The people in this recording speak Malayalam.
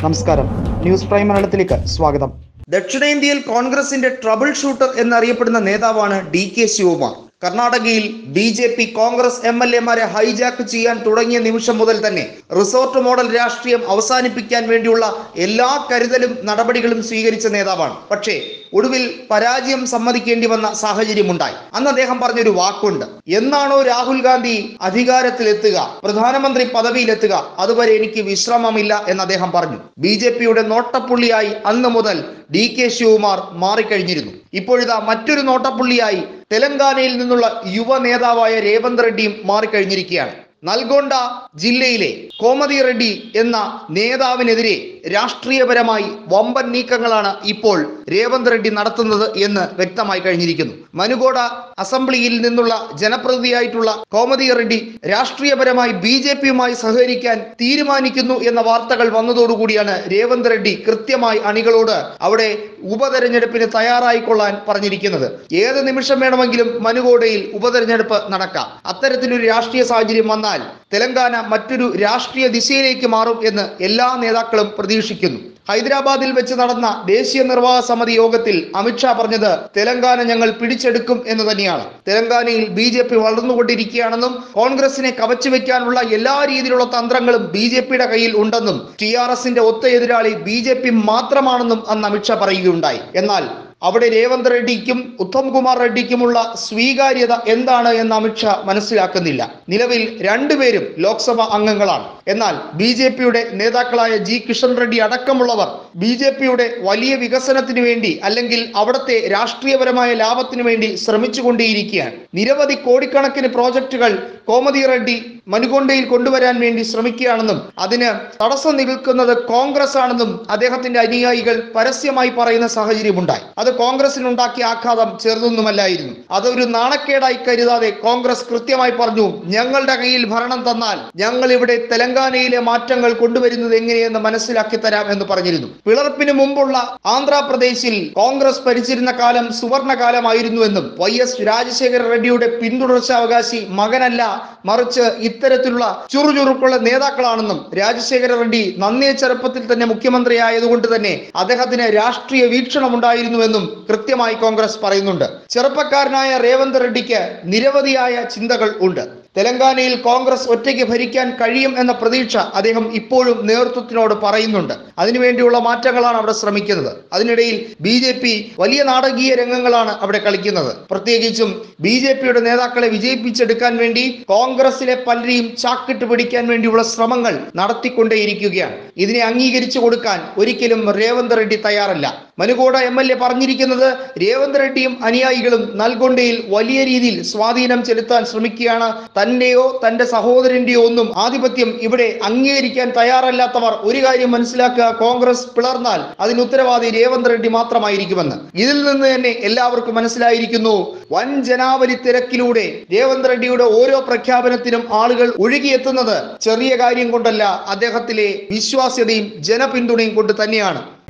നമസ്കാരം ന്യൂസ് പ്രൈം മലയാളത്തിലേക്ക് സ്വാഗതം ദക്ഷിണേന്ത്യയിൽ കോൺഗ്രസിന്റെ ട്രബിൾ ഷൂട്ടർ എന്നറിയപ്പെടുന്ന നേതാവാണ് ഡി കെ ശിവകുമാർ കർണാടകയിൽ B J P Congress M L എമാരെ ഹൈജാക്ക് ചെയ്യാൻ തുടങ്ങിയ നിമിഷം മുതൽ തന്നെ റിസോർട്ട് മോഡൽ രാഷ്ട്രീയം അവസാനിപ്പിക്കാൻ വേണ്ടിയുള്ള എല്ലാ കരുതലും നടപടികളും സ്വീകരിച്ച നേതാവാണ് പക്ഷേ ഒടുവിൽ പരാജയം സമ്മതിക്കേണ്ടി വന്ന സാഹചര്യമുണ്ടായി അന്ന് അദ്ദേഹം പറഞ്ഞൊരു വാക്കുണ്ട് എന്നാണോ രാഹുൽ ഗാന്ധി അധികാരത്തിലെത്തുക പ്രധാനമന്ത്രി പദവിയിലെത്തുക അതുവരെ എനിക്ക് വിശ്രമമില്ല എന്ന് അദ്ദേഹം പറഞ്ഞു ബി ജെ പിയുടെ നോട്ടപ്പുള്ളിയായി അന്ന് മുതൽ ഡി കെ ശിവകുമാർ മാറിക്കഴിഞ്ഞിരുന്നു ഇപ്പോഴിതാ മറ്റൊരു നോട്ടപ്പുള്ളിയായി തെലങ്കാനയിൽ നിന്നുള്ള യുവ നേതാവായ രേവന്ത് റെഡ്ഡിയും മാറിക്കഴിഞ്ഞിരിക്കുകയാണ് നൽഗോണ്ട ജില്ലയിലെ കോമതി റെഡ്ഡി എന്ന നേതാവിനെതിരെ രാഷ്ട്രീയപരമായി വമ്പൻ നീക്കങ്ങളാണ് ഇപ്പോൾ രേവന്ത് റെഡ്ഡി നടത്തുന്നത് എന്ന് വ്യക്തമായി കഴിഞ്ഞിരിക്കുന്നു മനുഗോഡ അസംബ്ലിയിൽ നിന്നുള്ള ജനപ്രതിനിധിയായിട്ടുള്ള കോമതി റെഡ്ഡി രാഷ്ട്രീയപരമായി ബി ജെ പിയുമായി സഹകരിക്കാൻ തീരുമാനിക്കുന്നു എന്ന വാർത്തകൾ വന്നതോടുകൂടിയാണ് രേവന്ത് റെഡ്ഡി കൃത്യമായി അണികളോട് അവിടെ ഉപതെരഞ്ഞെടുപ്പിന് തയ്യാറായിക്കൊള്ളാൻ പറഞ്ഞിരിക്കുന്നത് ഏത് നിമിഷം വേണമെങ്കിലും മനുഗോഡയിൽ ഉപതെരഞ്ഞെടുപ്പ് നടക്കാം അത്തരത്തിലൊരു രാഷ്ട്രീയ സാഹചര്യം വന്നാൽ തെലങ്കാന മറ്റൊരു രാഷ്ട്രീയ ദിശയിലേക്ക് മാറും എന്ന് എല്ലാ നേതാക്കളും പ്രതീക്ഷിക്കുന്നു ഹൈദരാബാദിൽ വെച്ച് നടന്ന ദേശീയ നിർവാഹക സമിതി യോഗത്തിൽ അമിത്ഷാ പറഞ്ഞത് തെലങ്കാന ഞങ്ങൾ പിടിച്ചെടുക്കും എന്ന് തന്നെയാണ് തെലങ്കാനയിൽ ബി ജെ പി വളർന്നുകൊണ്ടിരിക്കുകയാണെന്നും കോൺഗ്രസിനെ കവച്ചു വെക്കാനുള്ള എല്ലാ രീതിയിലുള്ള തന്ത്രങ്ങളും ബി ജെ പിയുടെ കയ്യിൽ ഉണ്ടെന്നും ടി ആർ എസിന്റെ ഒത്ത എതിരാളി ബി ജെ പി മാത്രമാണെന്നും അന്ന് അമിത്ഷാ പറയുകയുണ്ടായി എന്നാൽ അവിടെ രേവന്ത് റെഡ്ഡിക്കും ഉത്തം കുമാർ റെഡ്ഡിക്കുമുള്ള സ്വീകാര്യത എന്താണ് എന്ന് അമിത്ഷാ മനസ്സിലാക്കുന്നില്ല നിലവിൽ രണ്ടുപേരും ലോക്സഭ അംഗങ്ങളാണ് എന്നാൽ ബി ജെ പിയുടെ നേതാക്കളായ ജി കിഷൻ റെഡ്ഡി അടക്കമുള്ളവർ ബി ജെ പിയുടെ വലിയ വികസനത്തിന് വേണ്ടി അല്ലെങ്കിൽ അവിടുത്തെ രാഷ്ട്രീയപരമായ ലാഭത്തിന് വേണ്ടി ശ്രമിച്ചുകൊണ്ടേയിരിക്കുകയാണ് നിരവധി കോടിക്കണക്കിന് പ്രോജക്റ്റുകൾ കോമതി റെഡ്ഡി മനുകൊണ്ടയിൽ കൊണ്ടുവരാൻ വേണ്ടി ശ്രമിക്കുകയാണെന്നും അതിന് തടസ്സം നിൽക്കുന്നത് കോൺഗ്രസ് ആണെന്നും അദ്ദേഹത്തിന്റെ അനുയായികൾ പരസ്യമായി പറയുന്ന സാഹചര്യമുണ്ടായി അത് കോൺഗ്രസിനുണ്ടാക്കിയ ആഘാതം ചെറുതൊന്നുമല്ലായിരുന്നു അതൊരു നാണക്കേടായി കരുതാതെ കോൺഗ്രസ് കൃത്യമായി പറഞ്ഞു ഞങ്ങളുടെ കയ്യിൽ ഭരണം തന്നാൽ ഞങ്ങൾ ഇവിടെ തെലങ്കാനയിലെ മാറ്റങ്ങൾ കൊണ്ടുവരുന്നത് എങ്ങനെയെന്ന് മനസ്സിലാക്കി തരാം എന്ന് പറഞ്ഞിരുന്നു പിളർപ്പിന് മുമ്പുള്ള ആന്ധ്രാപ്രദേശിൽ കോൺഗ്രസ് ഭരിച്ചിരുന്ന കാലം സുവർണ കാലമായിരുന്നുവെന്നും വൈ എസ് രാജശേഖര റെഡ്ഡിയുടെ പിന്തുടർച്ചാവകാശി മകനല്ല മറിച്ച് ഇത്തരത്തിലുള്ള ചുറുചുറുക്കുള്ള നേതാക്കളാണെന്നും രാജശേഖര റെഡ്ഡി നന്നേ ചെറുപ്പത്തിൽ തന്നെ മുഖ്യമന്ത്രിയായതുകൊണ്ട് തന്നെ അദ്ദേഹത്തിന് രാഷ്ട്രീയ വീക്ഷണം ഉണ്ടായിരുന്നുവെന്നും കൃത്യമായി കോൺഗ്രസ് പറയുന്നുണ്ട് ചെറുപ്പക്കാരനായ രേവന്ത് റെഡ്ഡിക്ക് നിരവധിയായ ചിന്തകൾ ഉണ്ട് തെലങ്കാനയിൽ കോൺഗ്രസ് ഒറ്റയ്ക്ക് ഭരിക്കാൻ കഴിയും എന്ന പ്രതീക്ഷ അദ്ദേഹം ഇപ്പോഴും നേതൃത്വത്തിനോട് പറയുന്നുണ്ട് അതിനുവേണ്ടിയുള്ള മാറ്റങ്ങളാണ് അവിടെ ശ്രമിക്കുന്നത് അതിനിടയിൽ ബി ജെ പി വലിയ നാടകീയ രംഗങ്ങളാണ് അവിടെ കളിക്കുന്നത് പ്രത്യേകിച്ചും ബി ജെ പിയുടെ നേതാക്കളെ വിജയിപ്പിച്ചെടുക്കാൻ വേണ്ടി കോൺഗ്രസിലെ പലരെയും ചാക്കിട്ട് പിടിക്കാൻ വേണ്ടിയുള്ള ശ്രമങ്ങൾ നടത്തിക്കൊണ്ടേയിരിക്കുകയാണ് ഇതിനെ അംഗീകരിച്ചു കൊടുക്കാൻ ഒരിക്കലും രേവന്ത് റെഡ്ഡി തയ്യാറല്ല മനുകോട എം എൽ എ പറഞ്ഞിരിക്കുന്നത് രേവന്ത് റെഡ്ഡിയും അനുയായികളും നൽഗൊണ്ടയിൽ വലിയ രീതിയിൽ സ്വാധീനം ചെലുത്താൻ ശ്രമിക്കുകയാണ് തന്റെയോ തന്റെ സഹോദരന്റെയോ ഒന്നും ആധിപത്യം ഇവിടെ അംഗീകരിക്കാൻ തയ്യാറല്ലാത്തവർ ഒരു കാര്യം മനസ്സിലാക്കുക കോൺഗ്രസ് പിളർന്നാൽ അതിന് ഉത്തരവാദി രേവന്ത് റെഡ്ഡി മാത്രമായിരിക്കുമെന്ന് ഇതിൽ നിന്ന് തന്നെ എല്ലാവർക്കും മനസ്സിലായിരിക്കുന്നു വൻ ജനാവലി തിരക്കിലൂടെ രേവന്ത് റെഡ്ഡിയുടെ ഓരോ പ്രഖ്യാപനത്തിനും ആളുകൾ ഒഴുകിയെത്തുന്നത് ചെറിയ കാര്യം കൊണ്ടല്ല അദ്ദേഹത്തിലെ വിശ്വാസ്യതയും ജനപിന്തുണയും കൊണ്ട് തന്നെയാണ്